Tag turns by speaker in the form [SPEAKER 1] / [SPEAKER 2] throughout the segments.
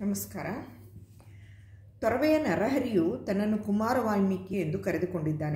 [SPEAKER 1] ನಮಸ್ಕಾರ ತೊರವೆಯ ನರಹರಿಯು ತನ್ನನ್ನು ಕುಮಾರ ವಾಲ್ಮೀಕಿ ಎಂದು ಕರೆದುಕೊಂಡಿದ್ದಾನೆ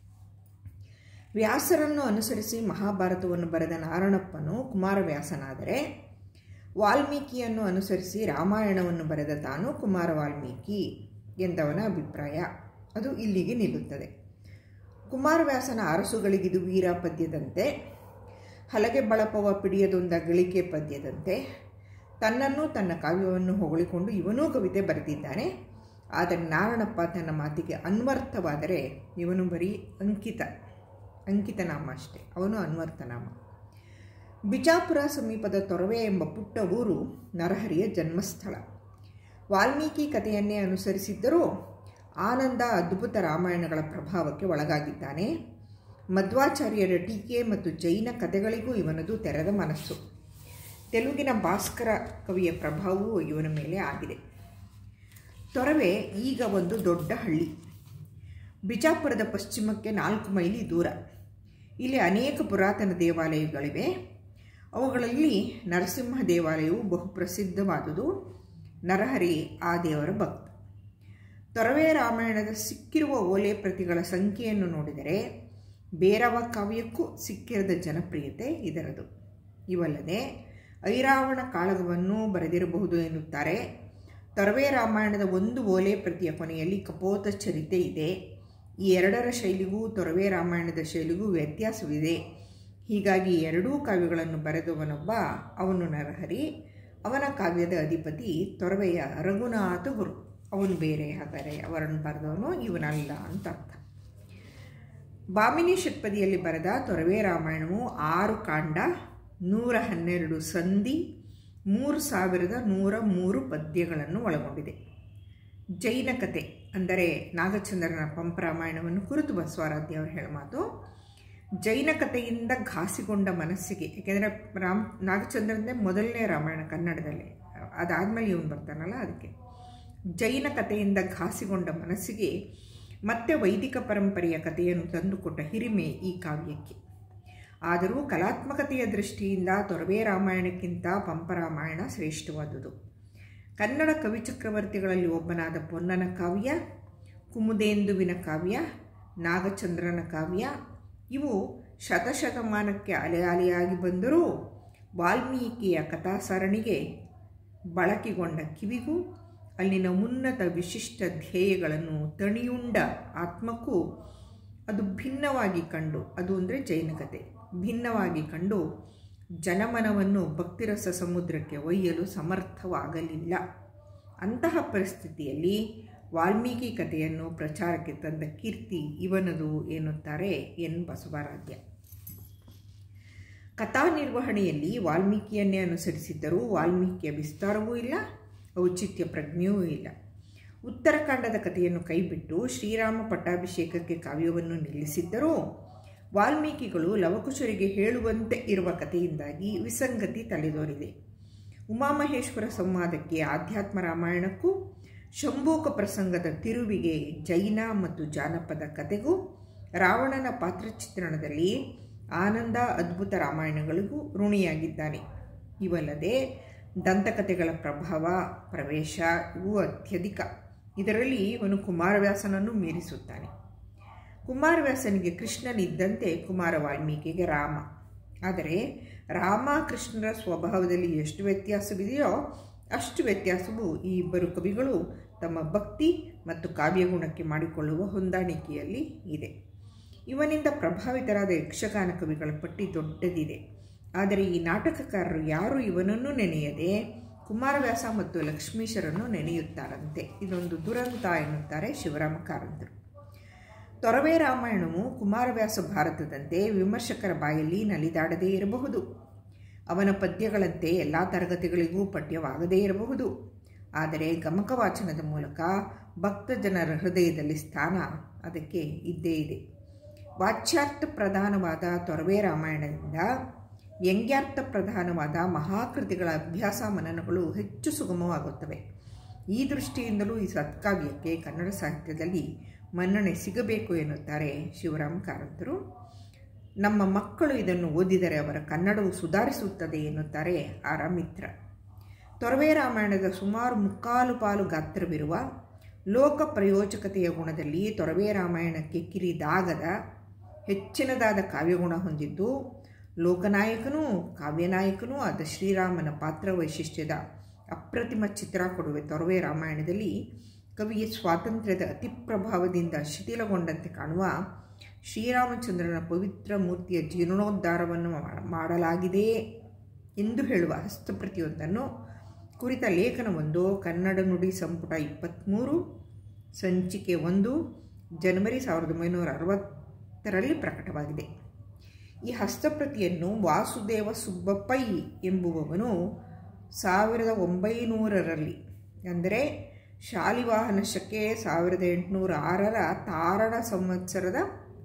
[SPEAKER 1] ವ್ಯಾಸರನ್ನು ಅನುಸರಿಸಿ ಮಹಾಭಾರತವನ್ನು ಬರೆದ ನಾರಣಪ್ಪನು ಕುಮಾರವ್ಯಾಸನಾದರೆ ವಾಲ್ಮೀಕಿಯನ್ನು ಅನುಸರಿಸಿ ರಾಮಾಯಣವನ್ನು ಬರೆದ ತಾನು ಕುಮಾರ ವಾಲ್ಮೀಕಿ ಎಂದವನ ಅಭಿಪ್ರಾಯ ಅದು ಇಲ್ಲಿಗೆ ನಿಲ್ಲುತ್ತದೆ ಕುಮಾರವ್ಯಾಸನ ಅರಸುಗಳಿಗಿದು ವೀರ ಪದ್ಯದಂತೆ ಹಲಗೆ ಬಳಪವ ಪಿಡಿಯದೊಂದ ಗಳಿಕೆ ಪದ್ಯದಂತೆ ತನ್ನನ್ನು ತನ್ನ ಕಾವ್ಯವನ್ನು ಹೊಗಳಿಕೊಂಡು ಇವನೂ ಕವಿತೆ ಬರೆದಿದ್ದಾನೆ ಆದರೆ ನಾರಣಪ್ಪ ತನ್ನ ಮಾತಿಗೆ ಅನ್ವರ್ಥವಾದರೆ ಇವನು ಬರೀ ಅಂಕಿತ ಅಂಕಿತನಾಮ ಅಷ್ಟೇ ಅವನು ಅನ್ವರ್ಥನಾಮ ಬಿಜಾಪುರ ಸಮೀಪದ ತೊರವೆ ಎಂಬ ಪುಟ್ಟ ಊರು ನರಹರಿಯ ಜನ್ಮಸ್ಥಳ ವಾಲ್ಮೀಕಿ ಕಥೆಯನ್ನೇ ಅನುಸರಿಸಿದ್ದರೂ ಆನಂದ ಅದ್ಭುತ ರಾಮಾಯಣಗಳ ಪ್ರಭಾವಕ್ಕೆ ಒಳಗಾಗಿದ್ದಾನೆ ಮಧ್ವಾಚಾರ್ಯರ ಟೀಕೆ ಮತ್ತು ಜೈನ ಕಥೆಗಳಿಗೂ ಇವನದು ತೆರೆದ ಮನಸ್ಸು ತೆಲುಗಿನ ಭಾಸ್ಕರ ಕವಿಯ ಪ್ರಭಾವವೂ ಇವನ ಮೇಲೆ ಆಗಿದೆ ತೊರವೆ ಈಗ ಒಂದು ದೊಡ್ಡ ಹಳ್ಳಿ ಬಿಜಾಪುರದ ಪಶ್ಚಿಮಕ್ಕೆ ನಾಲ್ಕು ಮೈಲಿ ದೂರ ಇಲ್ಲಿ ಅನೇಕ ಪುರಾತನ ದೇವಾಲಯಗಳಿವೆ ಅವುಗಳಲ್ಲಿ ನರಸಿಂಹ ದೇವಾಲಯವು ಬಹುಪ್ರಸಿದ್ಧವಾದುದು ನರಹರಿ ಆ ದೇವರ ಭಕ್ತ ತೊರವೆ ರಾಮಾಯಣದ ಸಿಕ್ಕಿರುವ ಓಲೆ ಪ್ರತಿಗಳ ಸಂಖ್ಯೆಯನ್ನು ನೋಡಿದರೆ ಬೇರವ ಕಾವ್ಯಕ್ಕೂ ಸಿಕ್ಕಿರದ ಜನಪ್ರಿಯತೆ ಇದರದು ಇವಲ್ಲದೆ ಐರಾವಣ ಕಾಳಗವನ್ನು ಬರೆದಿರಬಹುದು ಎನ್ನುತ್ತಾರೆ ತೊರವೆ ರಾಮಾಯಣದ ಒಂದು ಓಲೆ ಪ್ರತಿಯ ಕೊನೆಯಲ್ಲಿ ಕಪೋತ ಚರಿತೆ ಇದೆ ಈ ಎರಡರ ಶೈಲಿಗೂ ತೊರವೆ ರಾಮಾಯಣದ ಶೈಲಿಗೂ ವ್ಯತ್ಯಾಸವಿದೆ ಹೀಗಾಗಿ ಎರಡೂ ಕಾವ್ಯಗಳನ್ನು ಬರೆದವನೊಬ್ಬ ಅವನು ನರಹರಿ ಅವನ ಕಾವ್ಯದ ಅಧಿಪತಿ ತೊರವೆಯ ರಘುನಾಥ ಗುರು ಅವನು ಬೇರೆ ಹಾಗಾದರೆ ಅವರನ್ನು ಬರೆದವನು ಇವನಲ್ಲ ಅಂತ ಅರ್ಥ ಬಾಮಿನಿ ಷಟ್ಪದಿಯಲ್ಲಿ ಬರೆದ ತೊರವೆ ರಾಮಾಯಣವು ಆರು ಕಾಂಡ ನೂರ ಹನ್ನೆರಡು ಸಂಧಿ ಮೂರು ಸಾವಿರದ ನೂರ ಮೂರು ಪದ್ಯಗಳನ್ನು ಒಳಗೊಂಡಿದೆ ಜೈನ ಕತೆ ಅಂದರೆ ನಾಗಚಂದ್ರನ ಪಂಪ ರಾಮಾಯಣವನ್ನು ಕುರಿತು ಬಸವರಾಧ್ಯ ಅವರು ಹೇಳ ಮಾತು ಜೈನ ಕಥೆಯಿಂದ ಘಾಸಿಗೊಂಡ ಮನಸ್ಸಿಗೆ ಏಕೆಂದರೆ ರಾಮ್ ನಾಗಚಂದ್ರನೇ ಮೊದಲನೇ ರಾಮಾಯಣ ಕನ್ನಡದಲ್ಲಿ ಅದಾದಮೇಲೆ ಇವನು ಬರ್ತಾನಲ್ಲ ಅದಕ್ಕೆ ಜೈನ ಕಥೆಯಿಂದ ಘಾಸಿಗೊಂಡ ಮನಸ್ಸಿಗೆ ಮತ್ತೆ ವೈದಿಕ ಪರಂಪರೆಯ ಕಥೆಯನ್ನು ತಂದುಕೊಟ್ಟ ಹಿರಿಮೆ ಈ ಕಾವ್ಯಕ್ಕೆ ಆದರೂ ಕಲಾತ್ಮಕತೆಯ ದೃಷ್ಟಿಯಿಂದ ತೊರವೆ ರಾಮಾಯಣಕ್ಕಿಂತ ಪಂಪರಾಮಾಯಣ ಶ್ರೇಷ್ಠವಾದುದು ಕನ್ನಡ ಕವಿ ಚಕ್ರವರ್ತಿಗಳಲ್ಲಿ ಒಬ್ಬನಾದ ಪೊನ್ನನ ಕಾವ್ಯ ಕುಮುದೇಂದುವಿನ ಕಾವ್ಯ ನಾಗಚಂದ್ರನ ಕಾವ್ಯ ಇವು ಶತಶತಮಾನಕ್ಕೆ ಅಲೆ ಅಲೆಯಾಗಿ ಬಂದರೂ ವಾಲ್ಮೀಕಿಯ ಕಥಾಸರಣಿಗೆ ಬಳಕೆಗೊಂಡ ಕಿವಿಗೂ ಅಲ್ಲಿನ ಉನ್ನತ ವಿಶಿಷ್ಟ ಧ್ಯೇಯಗಳನ್ನು ತಣಿಯುಂಡ ಆತ್ಮಕ್ಕೂ ಅದು ಭಿನ್ನವಾಗಿ ಕಂಡು ಅದು ಅಂದರೆ ಜೈನ ಕತೆ ಭಿನ್ನವಾಗಿ ಕಂಡು ಜನಮನವನ್ನು ಭಕ್ತಿರಸ ಸಮುದ್ರಕ್ಕೆ ಒಯ್ಯಲು ಸಮರ್ಥವಾಗಲಿಲ್ಲ ಅಂತಹ ಪರಿಸ್ಥಿತಿಯಲ್ಲಿ ವಾಲ್ಮೀಕಿ ಕಥೆಯನ್ನು ಪ್ರಚಾರಕ್ಕೆ ತಂದ ಕೀರ್ತಿ ಇವನದು ಎನ್ನುತ್ತಾರೆ ಎನ್ ಬಸವರಾಧ್ಯ ಕಥಾ ನಿರ್ವಹಣೆಯಲ್ಲಿ ವಾಲ್ಮೀಕಿಯನ್ನೇ ಅನುಸರಿಸಿದ್ದರೂ ವಾಲ್ಮೀಕಿಯ ವಿಸ್ತಾರವೂ ಇಲ್ಲ ಔಚಿತ್ಯ ಪ್ರಜ್ಞೆಯೂ ಇಲ್ಲ ಉತ್ತರಾಖಂಡದ ಕಥೆಯನ್ನು ಕೈಬಿಟ್ಟು ಶ್ರೀರಾಮ ಪಟ್ಟಾಭಿಷೇಕಕ್ಕೆ ಕಾವ್ಯವನ್ನು ನಿಲ್ಲಿಸಿದ್ದರೂ ವಾಲ್ಮೀಕಿಗಳು ಲವಕುಶರಿಗೆ ಹೇಳುವಂತೆ ಇರುವ ಕಥೆಯಿಂದಾಗಿ ವಿಸಂಗತಿ ತಲೆದೋರಿದೆ ಉಮಾಮಹೇಶ್ವರ ಸಂವಾದಕ್ಕೆ ಆಧ್ಯಾತ್ಮ ರಾಮಾಯಣಕ್ಕೂ ಶಂಭೂಕ ಪ್ರಸಂಗದ ತಿರುವಿಗೆ ಜೈನ ಮತ್ತು ಜಾನಪದ ಕಥೆಗೂ ರಾವಣನ ಪಾತ್ರಚಿತ್ರಣದಲ್ಲಿ ಆನಂದ ಅದ್ಭುತ ರಾಮಾಯಣಗಳಿಗೂ ಋಣಿಯಾಗಿದ್ದಾನೆ ಇವಲ್ಲದೆ ದಂತಕಥೆಗಳ ಪ್ರಭಾವ ಪ್ರವೇಶ ಇವು ಅತ್ಯಧಿಕ ಇದರಲ್ಲಿ ಇವನು ಕುಮಾರವ್ಯಾಸನನ್ನು ಮೀರಿಸುತ್ತಾನೆ ಕುಮಾರವ್ಯಾಸನಿಗೆ ಕೃಷ್ಣನಿದ್ದಂತೆ ಕುಮಾರ ವಾಲ್ಮೀಕಿಗೆ ರಾಮ ಆದರೆ ರಾಮ ಕೃಷ್ಣರ ಸ್ವಭಾವದಲ್ಲಿ ಎಷ್ಟು ವ್ಯತ್ಯಾಸವಿದೆಯೋ ಅಷ್ಟು ವ್ಯತ್ಯಾಸವು ಈ ಇಬ್ಬರು ಕವಿಗಳು ತಮ್ಮ ಭಕ್ತಿ ಮತ್ತು ಕಾವ್ಯಗುಣಕ್ಕೆ ಮಾಡಿಕೊಳ್ಳುವ ಹೊಂದಾಣಿಕೆಯಲ್ಲಿ ಇದೆ ಇವನಿಂದ ಪ್ರಭಾವಿತರಾದ ಯಕ್ಷಗಾನ ಕವಿಗಳ ಪಟ್ಟಿ ದೊಡ್ಡದಿದೆ ಆದರೆ ಈ ನಾಟಕಕಾರರು ಯಾರು ಇವನನ್ನು ನೆನೆಯದೆ ಕುಮಾರವ್ಯಾಸ ಮತ್ತು ಲಕ್ಷ್ಮೀಶರನ್ನು ನೆನೆಯುತ್ತಾರಂತೆ ಇದೊಂದು ದುರಂತ ಎನ್ನುತ್ತಾರೆ ಶಿವರಾಮ ಕಾರಂತರು ತೊರವೆ ರಾಮಾಯಣವು ಕುಮಾರವ್ಯಾಸ ಭಾರತದಂತೆ ವಿಮರ್ಶಕರ ಬಾಯಲ್ಲಿ ನಲಿದಾಡದೇ ಇರಬಹುದು ಅವನ ಪದ್ಯಗಳಂತೆ ಎಲ್ಲ ತರಗತಿಗಳಿಗೂ ಪಠ್ಯವಾಗದೇ ಇರಬಹುದು ಆದರೆ ಗಮಕ ವಾಚನದ ಮೂಲಕ ಭಕ್ತ ಜನರ ಹೃದಯದಲ್ಲಿ ಸ್ಥಾನ ಅದಕ್ಕೆ ಇದ್ದೇ ಇದೆ ವಾಚ್ಯಾರ್ಥ ಪ್ರಧಾನವಾದ ತೊರವೆ ರಾಮಾಯಣದಿಂದ ವ್ಯಂಗ್ಯಾರ್ಥ ಪ್ರಧಾನವಾದ ಮಹಾಕೃತಿಗಳ ಅಭ್ಯಾಸ ಮನನಗಳು ಹೆಚ್ಚು ಸುಗಮವಾಗುತ್ತವೆ ಈ ದೃಷ್ಟಿಯಿಂದಲೂ ಈ ಸತ್ಕಾವ್ಯಕ್ಕೆ ಕನ್ನಡ ಸಾಹಿತ್ಯದಲ್ಲಿ ಮನ್ನಣೆ ಸಿಗಬೇಕು ಎನ್ನುತ್ತಾರೆ ಶಿವರಾಮ ಕಾರಂತರು ನಮ್ಮ ಮಕ್ಕಳು ಇದನ್ನು ಓದಿದರೆ ಅವರ ಕನ್ನಡವು ಸುಧಾರಿಸುತ್ತದೆ ಎನ್ನುತ್ತಾರೆ ಆರ ಮಿತ್ರ ತೊರವೆ ರಾಮಾಯಣದ ಸುಮಾರು ಮುಕ್ಕಾಲು ಪಾಲು ಗಾತ್ರವಿರುವ ಲೋಕ ಪ್ರಯೋಜಕತೆಯ ಗುಣದಲ್ಲಿ ತೊರವೆ ರಾಮಾಯಣಕ್ಕೆ ಕಿರಿದಾಗದ ಹೆಚ್ಚಿನದಾದ ಕಾವ್ಯಗುಣ ಹೊಂದಿದ್ದು ಲೋಕನಾಯಕನೂ ಕಾವ್ಯನಾಯಕನೂ ಆದ ಶ್ರೀರಾಮನ ಪಾತ್ರ ವೈಶಿಷ್ಟ್ಯದ ಅಪ್ರತಿಮ ಚಿತ್ರ ಕೊಡುವೆ ತೊರವೆ ರಾಮಾಯಣದಲ್ಲಿ ಕವಿಯ ಸ್ವಾತಂತ್ರ್ಯದ ಅತಿ ಪ್ರಭಾವದಿಂದ ಶಿಥಿಲಗೊಂಡಂತೆ ಕಾಣುವ ಶ್ರೀರಾಮಚಂದ್ರನ ಪವಿತ್ರ ಮೂರ್ತಿಯ ಜೀರ್ಣೋದ್ಧಾರವನ್ನು ಮಾಡಲಾಗಿದೆ ಎಂದು ಹೇಳುವ ಹಸ್ತಪ್ರತಿಯೊಂದನ್ನು ಕುರಿತ ಲೇಖನವೊಂದು ಕನ್ನಡ ನುಡಿ ಸಂಪುಟ ಇಪ್ಪತ್ತ್ಮೂರು ಸಂಚಿಕೆ ಒಂದು ಜನವರಿ ಸಾವಿರದ ಒಂಬೈನೂರ ಅರವತ್ತರಲ್ಲಿ ಪ್ರಕಟವಾಗಿದೆ ಈ ಹಸ್ತಪ್ರತಿಯನ್ನು ವಾಸುದೇವ ಸುಬ್ಬಪ್ಪೈ ಎಂಬುವವನು ಸಾವಿರದ ಒಂಬೈನೂರರಲ್ಲಿ ಅಂದರೆ ಶಾಲಿವಾಹನ ಶಕೆ ಸಾವಿರದ ಎಂಟುನೂರ ಆರರ ತಾರಣ ಸಂವತ್ಸರದ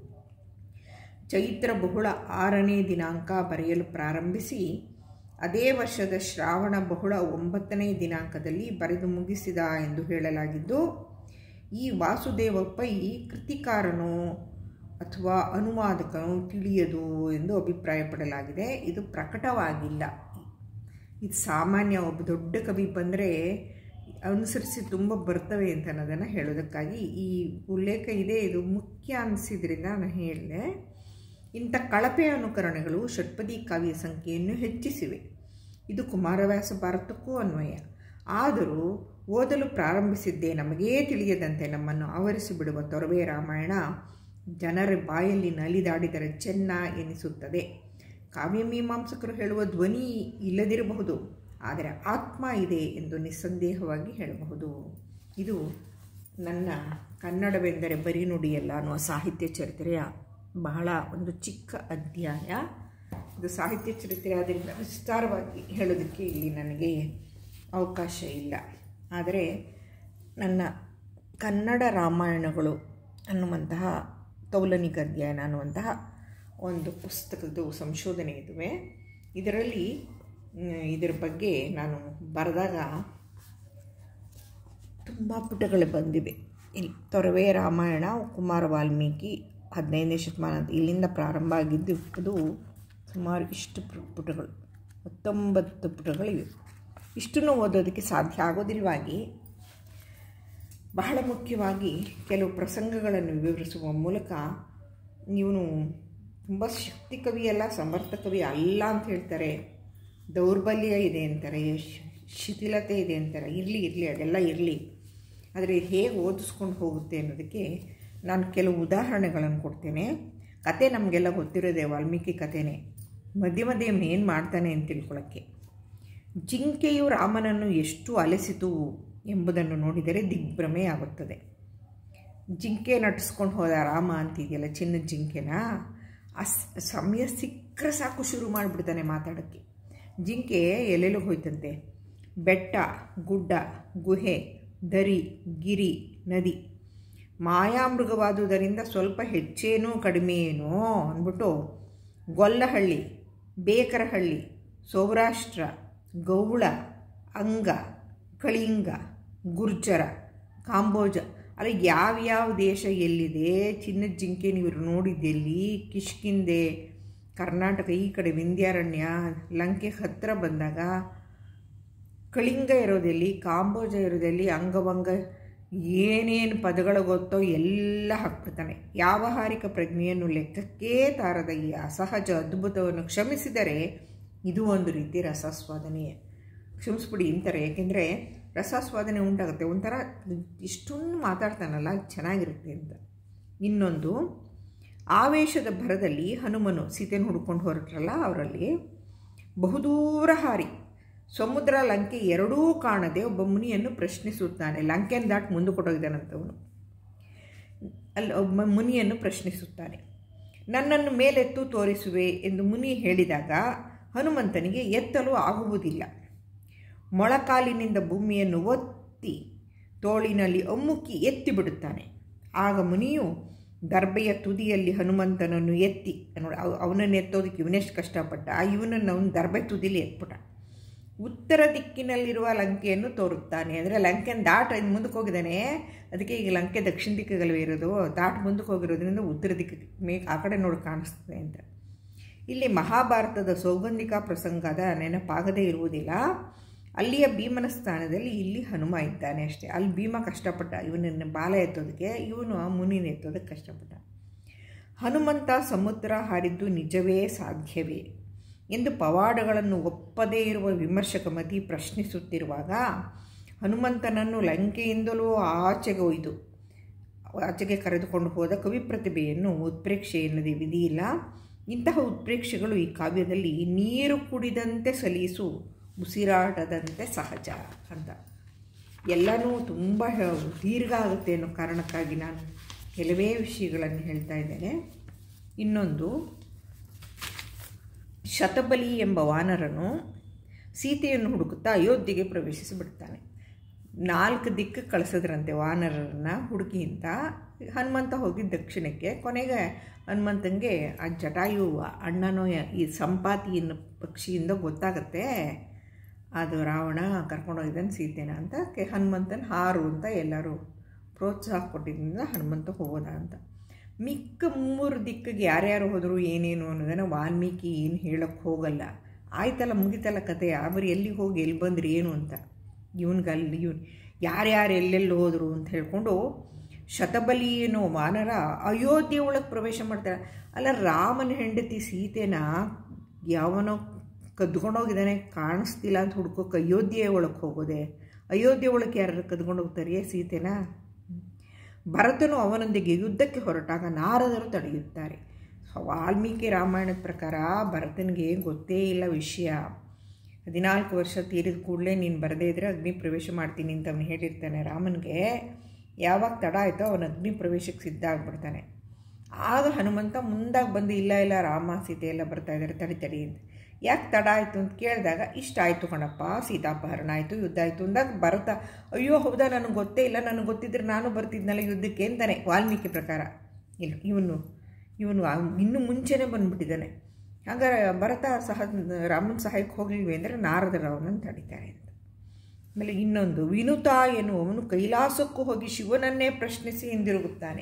[SPEAKER 1] ಚೈತ್ರ ಬಹುಳ ಆರನೇ ದಿನಾಂಕ ಬರೆಯಲು ಪ್ರಾರಂಭಿಸಿ ಅದೇ ವರ್ಷದ ಶ್ರಾವಣ ಬಹುಳ ಒಂಬತ್ತನೇ ದಿನಾಂಕದಲ್ಲಿ ಬರೆದು ಮುಗಿಸಿದ ಎಂದು ಹೇಳಲಾಗಿದ್ದು ಈ ವಾಸುದೇವಪ್ಪೈ ಕೃತಿಕಾರನೋ ಅಥವಾ ಅನುವಾದಕನೋ ತಿಳಿಯದು ಎಂದು ಅಭಿಪ್ರಾಯಪಡಲಾಗಿದೆ ಇದು ಪ್ರಕಟವಾಗಿಲ್ಲ ಇದು ಸಾಮಾನ್ಯ ಒಬ್ಬ ದೊಡ್ಡ ಕವಿ ಬಂದರೆ ಅನುಸರಿಸಿ ತುಂಬ ಬರ್ತವೆ ಅಂತ ಅನ್ನೋದನ್ನು ಹೇಳೋದಕ್ಕಾಗಿ ಈ ಉಲ್ಲೇಖ ಇದೆ ಇದು ಮುಖ್ಯ ಅನಿಸಿದ್ರಿಂದ ನಾನು ಹೇಳಿದೆ ಇಂಥ ಕಳಪೆ ಅನುಕರಣೆಗಳು ಷಟ್ಪದಿ ಕಾವ್ಯ ಸಂಖ್ಯೆಯನ್ನು ಹೆಚ್ಚಿಸಿವೆ ಇದು ಕುಮಾರವ್ಯಾಸ ಭಾರತಕ್ಕೂ ಅನ್ವಯ ಆದರೂ ಓದಲು ಪ್ರಾರಂಭಿಸಿದ್ದೇ ನಮಗೇ ತಿಳಿಯದಂತೆ ನಮ್ಮನ್ನು ಆವರಿಸಿಬಿಡುವ ತೊರವೆ ರಾಮಾಯಣ ಜನರ ಬಾಯಲ್ಲಿ ನಲಿದಾಡಿದರೆ ಚೆನ್ನ ಎನಿಸುತ್ತದೆ ಕಾವ್ಯಮೀಮಾಂಸಕರು ಹೇಳುವ ಧ್ವನಿ ಇಲ್ಲದಿರಬಹುದು ಆದರೆ ಆತ್ಮ ಇದೆ ಎಂದು ನಿಸ್ಸಂದೇಹವಾಗಿ ಹೇಳಬಹುದು ಇದು ನನ್ನ ಕನ್ನಡವೆಂದರೆ ಬರೀ ನುಡಿಯಲ್ಲ ಅನ್ನುವ ಸಾಹಿತ್ಯ ಚರಿತ್ರೆಯ ಬಹಳ ಒಂದು ಚಿಕ್ಕ ಅಧ್ಯಾಯ ಇದು ಸಾಹಿತ್ಯ ಚರಿತ್ರೆ ಆದ್ದರಿಂದ ವಿಸ್ತಾರವಾಗಿ ಹೇಳೋದಕ್ಕೆ ಇಲ್ಲಿ ನನಗೆ ಅವಕಾಶ ಇಲ್ಲ ಆದರೆ ನನ್ನ ಕನ್ನಡ ರಾಮಾಯಣಗಳು ಅನ್ನುವಂತಹ ತೌಲನಿಕ ಅಧ್ಯಯನ ಅನ್ನುವಂತಹ ಒಂದು ಪುಸ್ತಕದ ಸಂಶೋಧನೆ ಇದುವೆ ಇದರಲ್ಲಿ ಇದರ ಬಗ್ಗೆ ನಾನು ಬರೆದಾಗ ತುಂಬ ಪುಟಗಳು ಬಂದಿವೆ ಇಲ್ಲಿ ತೊರವೆ ರಾಮಾಯಣ ಕುಮಾರ ವಾಲ್ಮೀಕಿ ಹದಿನೈದನೇ ಶತಮಾನದ ಇಲ್ಲಿಂದ ಪ್ರಾರಂಭ ಆಗಿದ್ದು ಅದು ಸುಮಾರು ಇಷ್ಟು ಪುಟಗಳು ಹತ್ತೊಂಬತ್ತು ಪುಟಗಳಿವೆ ಇಷ್ಟನ್ನು ಓದೋದಕ್ಕೆ ಸಾಧ್ಯ ಆಗೋದಿಲ್ವಾಗಿ ಬಹಳ ಮುಖ್ಯವಾಗಿ ಕೆಲವು ಪ್ರಸಂಗಗಳನ್ನು ವಿವರಿಸುವ ಮೂಲಕ ಇವನು ತುಂಬ ಶಕ್ತಿ ಕವಿಯಲ್ಲ ಸಮರ್ಥ ಕವಿ ಅಲ್ಲ ಅಂತ ಹೇಳ್ತಾರೆ ದೌರ್ಬಲ್ಯ ಇದೆ ಅಂತಾರೆ ಶಿಥಿಲತೆ ಇದೆ ಅಂತಾರೆ ಇರಲಿ ಇರಲಿ ಅದೆಲ್ಲ ಇರಲಿ ಆದರೆ ಇದು ಹೇಗೆ ಓದಿಸ್ಕೊಂಡು ಹೋಗುತ್ತೆ ಅನ್ನೋದಕ್ಕೆ ನಾನು ಕೆಲವು ಉದಾಹರಣೆಗಳನ್ನು ಕೊಡ್ತೇನೆ ಕತೆ ನಮಗೆಲ್ಲ ಗೊತ್ತಿರೋದೆ ವಾಲ್ಮೀಕಿ ಕಥೆನೇ ಮಧ್ಯೆ ಮಧ್ಯೆ ಏನು ಮಾಡ್ತಾನೆ ಅಂತ ತಿಳ್ಕೊಳ್ಳೋಕ್ಕೆ ಜಿಂಕೆಯು ರಾಮನನ್ನು ಎಷ್ಟು ಅಲೆಸಿತು ಎಂಬುದನ್ನು ನೋಡಿದರೆ ದಿಗ್ಭ್ರಮೆ ಆಗುತ್ತದೆ ಜಿಂಕೆ ನಟಿಸ್ಕೊಂಡು ಹೋದ ರಾಮ ಅಂತಿದೆಯಲ್ಲ ಚಿನ್ನದ ಜಿಂಕೆನ ಆ ಸಮಯ ಸಿಕ್ಕರೆ ಸಾಕು ಶುರು ಮಾಡಿಬಿಡ್ತಾನೆ ಮಾತಾಡೋಕ್ಕೆ ಜಿಂಕೆ ಎಲ್ಲೆಲ್ಲೂ ಹೋಯ್ತಂತೆ ಬೆಟ್ಟ ಗುಡ್ಡ ಗುಹೆ ದರಿ ಗಿರಿ ನದಿ ಮಾಯಾಮೃಗವಾದುದರಿಂದ ಸ್ವಲ್ಪ ಹೆಚ್ಚೇನೋ ಕಡಿಮೆಯೇನೋ ಅಂದ್ಬಿಟ್ಟು ಗೊಲ್ಲಹಳ್ಳಿ ಬೇಕರಹಳ್ಳಿ ಸೌರಾಷ್ಟ್ರ ಗೌಳ ಅಂಗ ಕಳಿಂಗ ಗುರ್ಜರ ಕಾಂಬೋಜ ಅಲ್ಲಿ ಯಾವ್ಯಾವ ದೇಶ ಎಲ್ಲಿದೆ ಚಿನ್ನದ ಜಿಂಕೆ ನೀವು ನೋಡಿದ್ದೆಲ್ಲಿ ಕಿಷ್ಕಿಂದೆ ಕರ್ನಾಟಕ ಈ ಕಡೆ ವಿಂಧ್ಯಾರಣ್ಯ ಲಂಕೆ ಹತ್ತಿರ ಬಂದಾಗ ಕಳಿಂಗ ಇರೋದೆಲ್ಲಿ ಕಾಂಬೋಜ ಇರೋದೆಲ್ಲಿ ಅಂಗವಂಗ ಏನೇನು ಪದಗಳು ಗೊತ್ತೋ ಎಲ್ಲ ಹಾಕ್ಬಿಡ್ತಾನೆ ವ್ಯಾವಹಾರಿಕ ಪ್ರಜ್ಞೆಯನ್ನು ಲೆಕ್ಕಕ್ಕೇ ತಾರದ ಈ ಅಸಹಜ ಅದ್ಭುತವನ್ನು ಕ್ಷಮಿಸಿದರೆ ಇದು ಒಂದು ರೀತಿ ರಸಸ್ವಾದನೆಯೇ ಕ್ಷಮಿಸ್ಬಿಡಿ ಅಂತಾರೆ ಏಕೆಂದರೆ ರಸಸ್ವಾದನೆ ಉಂಟಾಗುತ್ತೆ ಒಂಥರ ಇಷ್ಟೊಂದು ಮಾತಾಡ್ತಾನಲ್ಲ ಚೆನ್ನಾಗಿರುತ್ತೆ ಅಂತ ಇನ್ನೊಂದು ಆವೇಶದ ಭರದಲ್ಲಿ ಹನುಮನು ಸೀತೆನ ಹುಡ್ಕೊಂಡು ಹೊರಟ್ರಲ್ಲ ಅವರಲ್ಲಿ ಬಹುದೂರ ಹಾರಿ ಸಮುದ್ರ ಲಂಕೆ ಎರಡೂ ಕಾಣದೆ ಒಬ್ಬ ಮುನಿಯನ್ನು ಪ್ರಶ್ನಿಸುತ್ತಾನೆ ಲಂಕೆಯನ್ನು ದಾಟಿ ಮುಂದೆ ಕೊಟ್ಟೋಗಿದ್ದಾನಂತವನು ಅಲ್ಲಿ ಒಬ್ಬ ಮುನಿಯನ್ನು ಪ್ರಶ್ನಿಸುತ್ತಾನೆ ನನ್ನನ್ನು ಮೇಲೆತ್ತು ತೋರಿಸುವೆ ಎಂದು ಮುನಿ ಹೇಳಿದಾಗ ಹನುಮಂತನಿಗೆ ಎತ್ತಲು ಆಗುವುದಿಲ್ಲ ಮೊಳಕಾಲಿನಿಂದ ಭೂಮಿಯನ್ನು ಒತ್ತಿ ತೋಳಿನಲ್ಲಿ ಅಮ್ಮುಕ್ಕಿ ಎತ್ತಿ ಬಿಡುತ್ತಾನೆ ಆಗ ಮುನಿಯು ದರ್ಬೆಯ ತುದಿಯಲ್ಲಿ ಹನುಮಂತನನ್ನು ಎತ್ತಿ ನೋಡಿ ಅವನನ್ನು ಎತ್ತೋದಕ್ಕೆ ಇವನೆಷ್ಟು ಕಷ್ಟಪಟ್ಟ ಇವನನ್ನು ಅವನು ದರ್ಬೆ ತುದಿಲಿ ಎತ್ಬಿಟ್ಟ ಉತ್ತರ ದಿಕ್ಕಿನಲ್ಲಿರುವ ಲಂಕೆಯನ್ನು ತೋರುತ್ತಾನೆ ಅಂದರೆ ಲಂಕೆಯನ್ನು ದಾಟ ಮುಂದಕ್ಕೆ ಹೋಗಿದ್ದಾನೆ ಅದಕ್ಕೆ ಈಗ ಲಂಕೆ ದಕ್ಷಿಣ ದಿಕ್ಕಗಲ್ವೇ ಇರೋದು ದಾಟ್ ಮುಂದಕ್ಕೆ ಹೋಗಿರೋದ್ರಿಂದ ಉತ್ತರ ದಿಕ್ಕಿಗೆ ಮೇಕ್ ಆ ಕಡೆ ನೋಡಿ ಕಾಣಿಸ್ತದೆ ಅಂತ ಇಲ್ಲಿ ಮಹಾಭಾರತದ ಸೌಗಂಧಿಕ ಪ್ರಸಂಗದ ನೆನಪಾಗದೇ ಇರುವುದಿಲ್ಲ ಅಲ್ಲಿಯ ಭೀಮನ ಸ್ಥಾನದಲ್ಲಿ ಇಲ್ಲಿ ಹನುಮ ಇದ್ದಾನೆ ಅಷ್ಟೇ ಅಲ್ಲಿ ಭೀಮ ಕಷ್ಟಪಟ್ಟ ಇವನನ್ನು ಬಾಲ ಎತ್ತೋದಕ್ಕೆ ಇವನು ಆ ಮುನಿನ ಎತ್ತೋದಕ್ಕೆ ಕಷ್ಟಪಟ್ಟ ಹನುಮಂತ ಸಮುದ್ರ ಹಾರಿದ್ದು ನಿಜವೇ ಸಾಧ್ಯವೇ ಎಂದು ಪವಾಡಗಳನ್ನು ಒಪ್ಪದೇ ಇರುವ ವಿಮರ್ಶಕ ಮತಿ ಪ್ರಶ್ನಿಸುತ್ತಿರುವಾಗ ಹನುಮಂತನನ್ನು ಲಂಕೆಯಿಂದಲೂ ಆಚೆಗೆ ಒಯ್ದು ಆಚೆಗೆ ಕರೆದುಕೊಂಡು ಹೋದ ಕವಿ ಪ್ರತಿಭೆಯನ್ನು ಉತ್ಪ್ರೇಕ್ಷೆ ಎನ್ನದೆ ವಿಧಿಯಿಲ್ಲ ಇಂತಹ ಉತ್ಪ್ರೇಕ್ಷೆಗಳು ಈ ಕಾವ್ಯದಲ್ಲಿ ನೀರು ಕುಡಿದಂತೆ ಸಲೀಸು ಉಸಿರಾಟದಂತೆ ಸಹಜ ಅಂತ ಎಲ್ಲನೂ ತುಂಬ ದೀರ್ಘ ಆಗುತ್ತೆ ಅನ್ನೋ ಕಾರಣಕ್ಕಾಗಿ ನಾನು ಕೆಲವೇ ವಿಷಯಗಳನ್ನು ಹೇಳ್ತಾ ಇದ್ದೇನೆ ಇನ್ನೊಂದು ಶತಬಲಿ ಎಂಬ ವಾನರನು ಸೀತೆಯನ್ನು ಹುಡುಕುತ್ತಾ ಅಯೋಧ್ಯೆಗೆ ಪ್ರವೇಶಿಸಿಬಿಡ್ತಾನೆ ನಾಲ್ಕು ದಿಕ್ಕು ಕಳಿಸಿದ್ರಂತೆ ವಾನರರನ್ನ ಹುಡುಕಿ ಅಂತ ಹನುಮಂತ ಹೋಗಿ ದಕ್ಷಿಣಕ್ಕೆ ಕೊನೆಗೆ ಹನುಮಂತನಿಗೆ ಆ ಜಟಾಯು ಅಣ್ಣನೋ ಈ ಸಂಪಾತಿಯನ್ನು ಪಕ್ಷಿಯಿಂದ ಗೊತ್ತಾಗತ್ತೆ ಅದು ರಾವಣ ಕರ್ಕೊಂಡೋಗಿದ್ದಾನೆ ಸೀತೆನ ಅಂತ ಕೆ ಹನುಮಂತನ ಹಾರು ಅಂತ ಎಲ್ಲರೂ ಪ್ರೋತ್ಸಾಹ ಕೊಟ್ಟಿದ್ದರಿಂದ ಹನುಮಂತ ಹೋಗೋದ ಅಂತ ಮಿಕ್ಕ ಮೂರು ದಿಕ್ಕಿಗೆ ಯಾರ್ಯಾರು ಹೋದರು ಏನೇನು ಅನ್ನೋದನ್ನು ವಾಲ್ಮೀಕಿ ಏನು ಹೇಳೋಕ್ಕೆ ಹೋಗಲ್ಲ ಆಯ್ತಲ್ಲ ಮುಗಿತಲ್ಲ ಕತೆ ಬರೀ ಎಲ್ಲಿಗೆ ಹೋಗಿ ಎಲ್ಲಿ ಬಂದ್ರಿ ಏನು ಅಂತ ಇವನ್ಗೆ ಅಲ್ಲಿ ಇವನು ಯಾರ್ಯಾರು ಎಲ್ಲೆಲ್ಲಿ ಹೋದರು ಅಂತ ಹೇಳ್ಕೊಂಡು ಶತಬಲಿ ಅನ್ನೋ ವಾನರ ಅಯೋಧ್ಯೆ ಒಳಗೆ ಪ್ರವೇಶ ಮಾಡ್ತಾರೆ ಅಲ್ಲ ರಾಮನ ಹೆಂಡತಿ ಸೀತೆನ ಯಾವನೋ ಕದ್ಕೊಂಡೋಗಿದ್ದಾನೆ ಕಾಣಿಸ್ತಿಲ್ಲ ಅಂತ ಹುಡ್ಕೋಕೆ ಅಯೋಧ್ಯೆ ಒಳಗೆ ಹೋಗೋದೆ ಅಯೋಧ್ಯೆ ಒಳಗೆ ಯಾರು ಕದ್ಕೊಂಡು ಹೋಗ್ತಾರೆ ಸೀತೆನ ಭರತನು ಅವನೊಂದಿಗೆ ಯುದ್ಧಕ್ಕೆ ಹೊರಟಾಗ ನಾರದರು ತಡೆಯುತ್ತಾರೆ ವಾಲ್ಮೀಕಿ ರಾಮಾಯಣದ ಪ್ರಕಾರ ಭರತನಿಗೆ ಗೊತ್ತೇ ಇಲ್ಲ ವಿಷಯ ಹದಿನಾಲ್ಕು ವರ್ಷ ತೀರಿದ ಕೂಡಲೇ ನೀನು ಬರದೇ ಇದ್ದರೆ ಅಗ್ನಿ ಪ್ರವೇಶ ಮಾಡ್ತೀನಿ ಅಂತ ಅವನು ಹೇಳಿರ್ತಾನೆ ರಾಮನಿಗೆ ಯಾವಾಗ ತಡ ಆಯಿತೋ ಅವನು ಅಗ್ನಿ ಪ್ರವೇಶಕ್ಕೆ ಸಿದ್ಧ ಆಗ್ಬಿಡ್ತಾನೆ ಆಗ ಹನುಮಂತ ಮುಂದಾಗಿ ಬಂದು ಇಲ್ಲ ಇಲ್ಲ ರಾಮ ಸೀತೆ ಎಲ್ಲ ಬರ್ತಾ ಇದ್ದಾರೆ ತಡಿ ತಡಿ ಅಂತ ಯಾಕೆ ತಡ ಆಯಿತು ಅಂತ ಕೇಳಿದಾಗ ಇಷ್ಟ ಆಯಿತು ಕಣಪ್ಪ ಸೀತಾಪಹರಣ ಆಯಿತು ಯುದ್ಧ ಆಯಿತು ಅಂದಾಗ ಭರತ ಅಯ್ಯೋ ಹೌದಾ ನನಗೆ ಗೊತ್ತೇ ಇಲ್ಲ ನನಗೆ ಗೊತ್ತಿದ್ರೆ ನಾನು ಬರ್ತಿದ್ನಲ್ಲ ಯುದ್ಧಕ್ಕೆ ಅಂತಾನೆ ವಾಲ್ಮೀಕಿ ಪ್ರಕಾರ ಇಲ್ಲ ಇವನು ಇವನು ಇನ್ನೂ ಮುಂಚೆನೇ ಬಂದುಬಿಟ್ಟಿದ್ದಾನೆ ಹಾಗಾದ್ರೆ ಭರತ ಸಹ ರಾಮನ ಸಹಾಯಕ್ಕೆ ಹೋಗಲಿಲ್ವೇ ಅಂದರೆ ನಾರದರು ಅವನನ್ನು ತಡಿತಾರೆ ಅಂತ ಆಮೇಲೆ ಇನ್ನೊಂದು ವಿನುತ ಎನ್ನುವವನು ಕೈಲಾಸಕ್ಕೂ ಹೋಗಿ ಶಿವನನ್ನೇ ಪ್ರಶ್ನಿಸಿ ಹಿಂದಿರುಗುತ್ತಾನೆ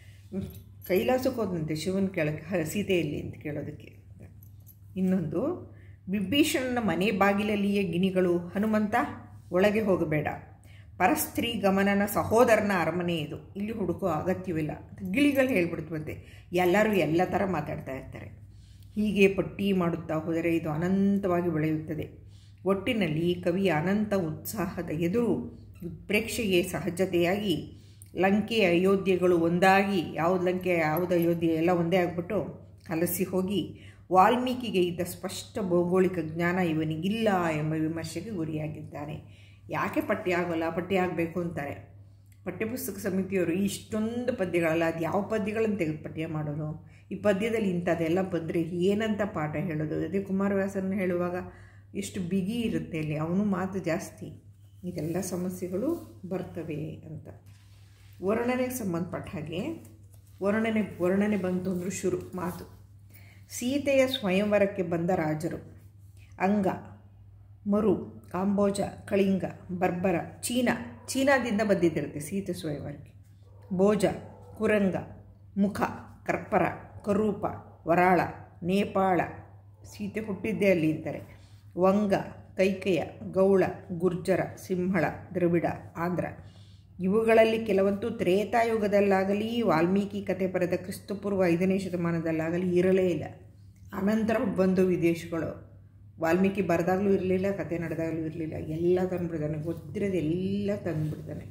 [SPEAKER 1] ಕೈಲಾಸಕ್ಕೆ ಹೋದಂತೆ ಶಿವನ ಕೇಳಕ್ಕೆ ಸೀತೆಯಲ್ಲಿ ಅಂತ ಕೇಳೋದಕ್ಕೆ ಇನ್ನೊಂದು ವಿಭೀಷಣನ ಮನೆ ಬಾಗಿಲಲ್ಲಿಯೇ ಗಿಣಿಗಳು ಹನುಮಂತ ಒಳಗೆ ಹೋಗಬೇಡ ಪರಸ್ತ್ರೀ ಗಮನನ ಸಹೋದರನ ಅರಮನೆ ಇದು ಇಲ್ಲಿ ಹುಡುಕೋ ಅಗತ್ಯವಿಲ್ಲ ಗಿಳಿಗಳು ಹೇಳ್ಬಿಡ್ತವಂತೆ ಎಲ್ಲರೂ ಎಲ್ಲ ಥರ ಮಾತಾಡ್ತಾ ಇರ್ತಾರೆ ಹೀಗೆ ಪಟ್ಟಿ ಮಾಡುತ್ತಾ ಹೋದರೆ ಇದು ಅನಂತವಾಗಿ ಬೆಳೆಯುತ್ತದೆ ಒಟ್ಟಿನಲ್ಲಿ ಕವಿಯ ಅನಂತ ಉತ್ಸಾಹದ ಎದುರು ಉತ್ಪ್ರೇಕ್ಷೆಗೆ ಸಹಜತೆಯಾಗಿ ಲಂಕೆ ಅಯೋಧ್ಯೆಗಳು ಒಂದಾಗಿ ಯಾವುದು ಲಂಕೆ ಯಾವುದು ಅಯೋಧ್ಯೆ ಎಲ್ಲ ಒಂದೇ ಆಗಿಬಿಟ್ಟು ಕಲಸಿ ಹೋಗಿ ವಾಲ್ಮೀಕಿಗೆ ಇದ್ದ ಸ್ಪಷ್ಟ ಭೌಗೋಳಿಕ ಜ್ಞಾನ ಇವನಿಗಿಲ್ಲ ಎಂಬ ವಿಮರ್ಶೆಗೆ ಗುರಿಯಾಗಿದ್ದಾನೆ ಯಾಕೆ ಪಟ್ಟಿ ಆಗೋಲ್ಲ ಪಟ್ಟಿ ಆಗಬೇಕು ಅಂತಾರೆ ಪಠ್ಯಪುಸ್ತಕ ಸಮಿತಿಯವರು ಇಷ್ಟೊಂದು ಪದ್ಯಗಳಲ್ಲ ಅದು ಯಾವ ಪದ್ಯಗಳನ್ನು ತೆಗೆದು ಪಠ್ಯ ಮಾಡೋದು ಈ ಪದ್ಯದಲ್ಲಿ ಇಂಥದ್ದೆಲ್ಲ ಬಂದರೆ ಏನಂತ ಪಾಠ ಹೇಳೋದು ಅದೇ ಕುಮಾರವ್ಯಾಸನ ಹೇಳುವಾಗ ಎಷ್ಟು ಬಿಗಿ ಇರುತ್ತೆ ಅಲ್ಲಿ ಅವನು ಮಾತು ಜಾಸ್ತಿ ಇದೆಲ್ಲ ಸಮಸ್ಯೆಗಳು ಬರ್ತವೆ ಅಂತ ವರ್ಣನೆಗೆ ಸಂಬಂಧಪಟ್ಟ ಹಾಗೆ ವರ್ಣನೆ ವರ್ಣನೆ ಬಂತು ಅಂದರೂ ಶುರು ಮಾತು ಸೀತೆಯ ಸ್ವಯಂವರಕ್ಕೆ ಬಂದ ರಾಜರು ಅಂಗ ಮರು ಕಾಂಬೋಜ ಕಳಿಂಗ ಬರ್ಬರ ಚೀನಾ ಚೀನಾದಿಂದ ಬಂದಿದ್ದಿರುತ್ತೆ ಸೀತೆ ಸ್ವಯಂವರಕ್ಕೆ ಭೋಜ ಕುರಂಗ ಮುಖ ಕರ್ಪರ ಕರೂಪ ವರಾಳ ನೇಪಾಳ ಸೀತೆ ಹುಟ್ಟಿದ್ದೇ ಅಲ್ಲಿ ಅಂತಾರೆ ವಂಗ ಕೈಕೆಯ ಗೌಳ ಗುರ್ಜರ ಸಿಂಹಳ ದ್ರವಿಡ ಆಂಧ್ರ ಇವುಗಳಲ್ಲಿ ಕೆಲವಂತೂ ತ್ರೇತಾಯುಗದಲ್ಲಾಗಲಿ ವಾಲ್ಮೀಕಿ ಕತೆ ಬರೆದ ಕ್ರಿಸ್ತಪೂರ್ವ ಐದನೇ ಶತಮಾನದಲ್ಲಾಗಲಿ ಇರಲೇ ಇಲ್ಲ ಅನಂತರ ಬಂದು ವಿದೇಶಗಳು ವಾಲ್ಮೀಕಿ ಬರೆದಾಗಲೂ ಇರಲಿಲ್ಲ ಕತೆ ನಡೆದಾಗಲೂ ಇರಲಿಲ್ಲ ಎಲ್ಲ ತಂದುಬಿಡ್ತಾನೆ ಗೊತ್ತಿರೋದು ಎಲ್ಲ ತಂದುಬಿಡ್ತಾನೆ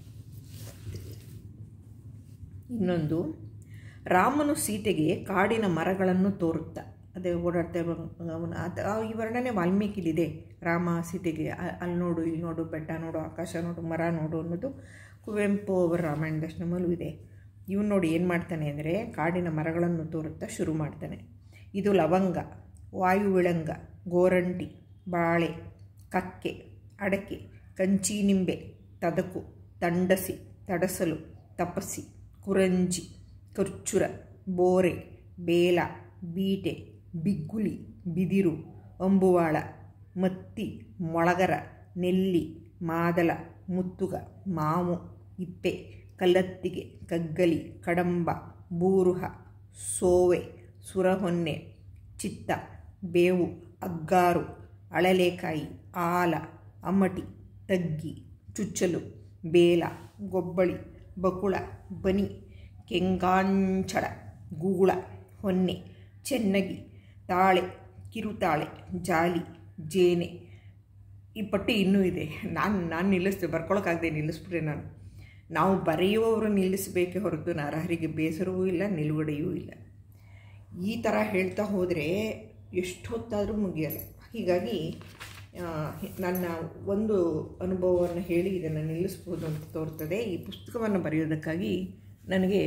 [SPEAKER 1] ಇನ್ನೊಂದು ರಾಮನು ಸೀತೆಗೆ ಕಾಡಿನ ಮರಗಳನ್ನು ತೋರುತ್ತಾ ಅದೇ ಓಡಾಡ್ತಾ ಇರುವ ಅವನು ಅದು ಈ ವರ್ಣನೆ ವಾಲ್ಮೀಕಿಲಿದೆ ರಾಮ ಸೀತೆಗೆ ಅಲ್ಲಿ ನೋಡು ಇಲ್ಲಿ ನೋಡು ಬೆಟ್ಟ ನೋಡು ಆಕಾಶ ನೋಡು ಮರ ನೋಡು ಅನ್ನೋದು ಕುವೆಂಪು ಅವರ ರಾಮಾಯಣ ದರ್ಶನಮಲ್ಲೂ ಇದೆ ಇವನು ನೋಡಿ ಏನು ಮಾಡ್ತಾನೆ ಅಂದರೆ ಕಾಡಿನ ಮರಗಳನ್ನು ತೋರುತ್ತಾ ಶುರು ಮಾಡ್ತಾನೆ ಇದು ಲವಂಗ ವಾಯುವಿಳಂಗ ಗೋರಂಟಿ ಬಾಳೆ ಕಕ್ಕೆ ಅಡಕೆ ಕಂಚಿ ನಿಂಬೆ ತದಕು ತಂಡಸಿ ತಡಸಲು ತಪಸ್ಸಿ ಕುರಂಜಿ ಕರ್ಚುರ ಬೋರೆ ಬೇಲ ಬೀಟೆ ಬಿಗ್ಗುಲಿ ಬಿದಿರು ಅಂಬುವಾಳ ಮತ್ತಿ ಮೊಳಗರ ನೆಲ್ಲಿ ಮಾದಲ ಮುತ್ತುಗ ಮಾವು ಇಪ್ಪೆ ಕಲ್ಲತ್ತಿಗೆ ಕಗ್ಗಲಿ ಕಡಂಬ ಬೂರುಹ ಸೋವೆ ಸುರಹೊನ್ನೆ ಚಿತ್ತ ಬೇವು ಅಗ್ಗಾರು ಅಳಲೇಕಾಯಿ ಆಲ ಅಮ್ಮಟಿ ತಗ್ಗಿ ಚುಚ್ಚಲು ಬೇಲ ಗೊಬ್ಬಳಿ ಬಕುಳ ಬನಿ ಕೆಂಗಾಂಚಳ ಗೂಗುಳ ಹೊನ್ನೆ ಚೆನ್ನಗಿ ತಾಳೆ ಕಿರುತಾಳೆ ಜಾಲಿ ಜೇನೆ ಈ ಪಟ್ಟಿ ಇನ್ನೂ ಇದೆ ನಾನು ನಾನು ನಿಲ್ಲಿಸ್ದೆ ಬರ್ಕೊಳಕ್ಕಾಗದೆ ನಿಲ್ಲಿಸ್ಬಿಟ್ರೆ ನಾನು ನಾವು ಬರೆಯುವವರು ನಿಲ್ಲಿಸಬೇಕೇ ಹೊರತು ನರಹರಿಗೆ ಬೇಸರವೂ ಇಲ್ಲ ನಿಲುಗಡೆಯೂ ಇಲ್ಲ ಈ ಥರ ಹೇಳ್ತಾ ಹೋದರೆ ಎಷ್ಟೊತ್ತಾದರೂ ಮುಗಿಯಲ್ಲ ಹೀಗಾಗಿ ನನ್ನ ಒಂದು ಅನುಭವವನ್ನು ಹೇಳಿ ಇದನ್ನು ನಿಲ್ಲಿಸ್ಬೋದು ಅಂತ ತೋರ್ತದೆ ಈ ಪುಸ್ತಕವನ್ನು ಬರೆಯೋದಕ್ಕಾಗಿ ನನಗೆ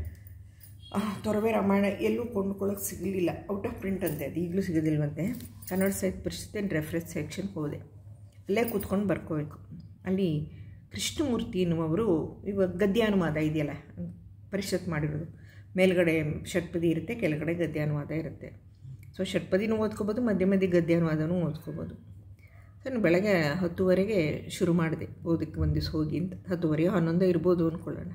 [SPEAKER 1] ತೊರವೆ ರಾಮಾಯಣ ಎಲ್ಲೂ ಕೊಂಡ್ಕೊಳ್ಳೋಕೆ ಸಿಗಲಿಲ್ಲ ಔಟ್ ಆಫ್ ಪ್ರಿಂಟ್ ಅಂತೆ ಅದು ಈಗಲೂ ಸಿಗೋದಿಲ್ವಂತೆ ಕನ್ನಡ ಸಾಹಿತ್ಯ ಪರಿಷತ್ತಿನ ರೆಫರೆನ್ಸ್ ಸೆಕ್ಷನ್ಗೆ ಹೋದೆ ಅಲ್ಲೇ ಕೂತ್ಕೊಂಡು ಬರ್ಕೋಬೇಕು ಅಲ್ಲಿ ಕೃಷ್ಣಮೂರ್ತಿ ಎನ್ನುವವರು ಇವಾಗ ಗದ್ಯಾನುವಾದ ಇದೆಯಲ್ಲ ಪರಿಷತ್ ಮಾಡಿರೋದು ಮೇಲ್ಗಡೆ ಷಟ್ಪದಿ ಇರುತ್ತೆ ಕೆಳಗಡೆ ಗದ್ಯಾನುವಾದ ಇರುತ್ತೆ ಸೊ ಷಟ್ಪದಿನೂ ಓದ್ಕೋಬೋದು ಮಧ್ಯೆ ಮಧ್ಯೆ ಗದ್ಯಾನುವಾದನೂ ಓದ್ಕೋಬೋದು ಸೊ ನಾನು ಬೆಳಗ್ಗೆ ಹತ್ತುವರೆಗೆ ಶುರು ಮಾಡಿದೆ ಓದಕ್ಕೆ ಒಂದು ದಿವಸ ಹೋಗಿ ಅಂತ ಹತ್ತುವರೆಗೆ ಹನ್ನೊಂದು ಇರ್ಬೋದು ಅಂದ್ಕೊಳ್ಳೋಣ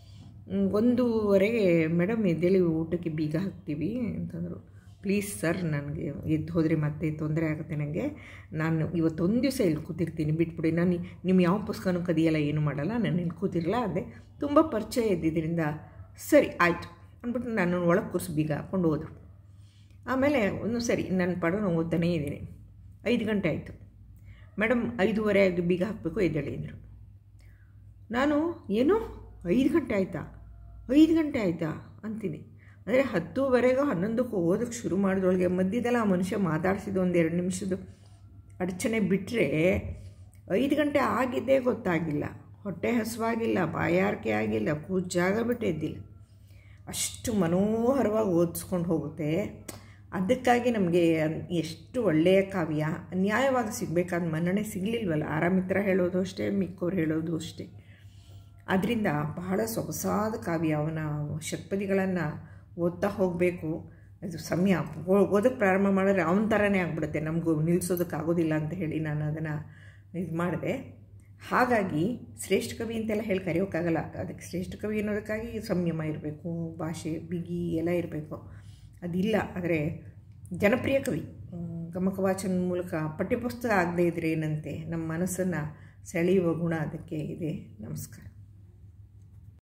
[SPEAKER 1] ಒಂದೂವರೆಗೆ ಮೇಡಮ್ ಎದ್ದೇಳಿ ಊಟಕ್ಕೆ ಬೀಗ ಹಾಕ್ತೀವಿ ಅಂತಂದರು ಪ್ಲೀಸ್ ಸರ್ ನನಗೆ ಎದ್ದು ಹೋದರೆ ಮತ್ತೆ ತೊಂದರೆ ಆಗುತ್ತೆ ನನಗೆ ನಾನು ಇವತ್ತೊಂದು ದಿವಸ ಇಲ್ಲಿ ಕೂತಿರ್ತೀನಿ ಬಿಟ್ಬಿಡಿ ನಾನು ನಿಮ್ಮ ಯಾವ ಪುಸ್ತಕನೂ ಕದಿಯಲ್ಲ ಏನು ಮಾಡಲ್ಲ ನಾನು ಇಲ್ಲಿ ಕೂತಿರಲ್ಲ ಅದೇ ತುಂಬ ಪರಿಚಯ ಇದ್ದಿದ್ದರಿಂದ ಸರಿ ಆಯಿತು ಅಂದ್ಬಿಟ್ಟು ನಾನು ಒಳಗೆ ಕೂರಿಸಿ ಬೀಗ ಹಾಕ್ಕೊಂಡು ಹೋದರು ಆಮೇಲೆ ಒಂದು ಸರಿ ನನ್ನ ಪಾಡು ನಾನು ಓದ್ತಾನೇ ಇದ್ದೀನಿ ಐದು ಗಂಟೆ ಆಯಿತು ಮೇಡಮ್ ಐದೂವರೆ ಆಗಿ ಬೀಗ ಹಾಕಬೇಕು ಎದ್ದೇಳಿ ಅಂದರು ನಾನು ಏನು ಐದು ಗಂಟೆ ಆಯಿತಾ ಐದು ಗಂಟೆ ಆಯಿತಾ ಅಂತೀನಿ ಅಂದರೆ ಹತ್ತುವರೆಗೂ ಹನ್ನೊಂದಕ್ಕೂ ಓದಕ್ಕೆ ಶುರು ಮಾಡಿದೊಳಗೆ ಮಧ್ಯದಲ್ಲಿ ಆ ಮನುಷ್ಯ ಮಾತಾಡಿಸಿದ ಒಂದು ಎರಡು ನಿಮಿಷದ ಅಡಚಣೆ ಬಿಟ್ಟರೆ ಐದು ಗಂಟೆ ಆಗಿದ್ದೇ ಗೊತ್ತಾಗಿಲ್ಲ ಹೊಟ್ಟೆ ಹಸುವಾಗಿಲ್ಲ ಬಾಯಾರಿಕೆ ಆಗಿಲ್ಲ ಕೂತ್ ಜಾಗ ಬಿಟ್ಟು ಎದ್ದಿಲ್ಲ ಅಷ್ಟು ಮನೋಹರವಾಗಿ ಓದಿಸ್ಕೊಂಡು ಹೋಗುತ್ತೆ ಅದಕ್ಕಾಗಿ ನಮಗೆ ಎಷ್ಟು ಒಳ್ಳೆಯ ಕಾವ್ಯ ಅನ್ಯಾಯವಾಗಿ ಸಿಗಬೇಕಾದ ಮನ್ನಣೆ ಸಿಗಲಿಲ್ವಲ್ಲ ಆರಾಮಿತ್ರ ಹೇಳೋದು ಅಷ್ಟೇ ಮಿಕ್ಕವ್ರು ಹೇಳೋದು ಅಷ್ಟೇ ಅದರಿಂದ ಬಹಳ ಸೊಗಸಾದ ಕಾವ್ಯ ಅವನ ಷಟ್ಪದಿಗಳನ್ನು ಓದ್ತಾ ಹೋಗಬೇಕು ಅದು ಸಮಯ ಓದೋಕ್ಕೆ ಪ್ರಾರಂಭ ಮಾಡಿದ್ರೆ ಅವನ ಥರನೇ ಆಗಿಬಿಡುತ್ತೆ ನಮಗೂ ನಿಲ್ಲಿಸೋದಕ್ಕಾಗೋದಿಲ್ಲ ಅಂತ ಹೇಳಿ ನಾನು ಅದನ್ನು ಇದು ಮಾಡಿದೆ ಹಾಗಾಗಿ ಶ್ರೇಷ್ಠ ಕವಿ ಅಂತೆಲ್ಲ ಹೇಳಿ ಕರೆಯೋಕ್ಕಾಗಲ್ಲ ಅದಕ್ಕೆ ಶ್ರೇಷ್ಠ ಕವಿ ಅನ್ನೋದಕ್ಕಾಗಿ ಸಂಯಮ ಇರಬೇಕು ಭಾಷೆ ಬಿಗಿ ಎಲ್ಲ ಇರಬೇಕು ಅದಿಲ್ಲ ಆದರೆ ಜನಪ್ರಿಯ ಕವಿ ಗಮಕ ವಾಚನ ಮೂಲಕ ಪಠ್ಯಪುಸ್ತಕ ಆಗದೇ ಇದ್ರೆ ಏನಂತೆ ನಮ್ಮ ಮನಸ್ಸನ್ನು ಸೆಳೆಯುವ ಗುಣ ಅದಕ್ಕೆ ಇದೆ ನಮಸ್ಕಾರ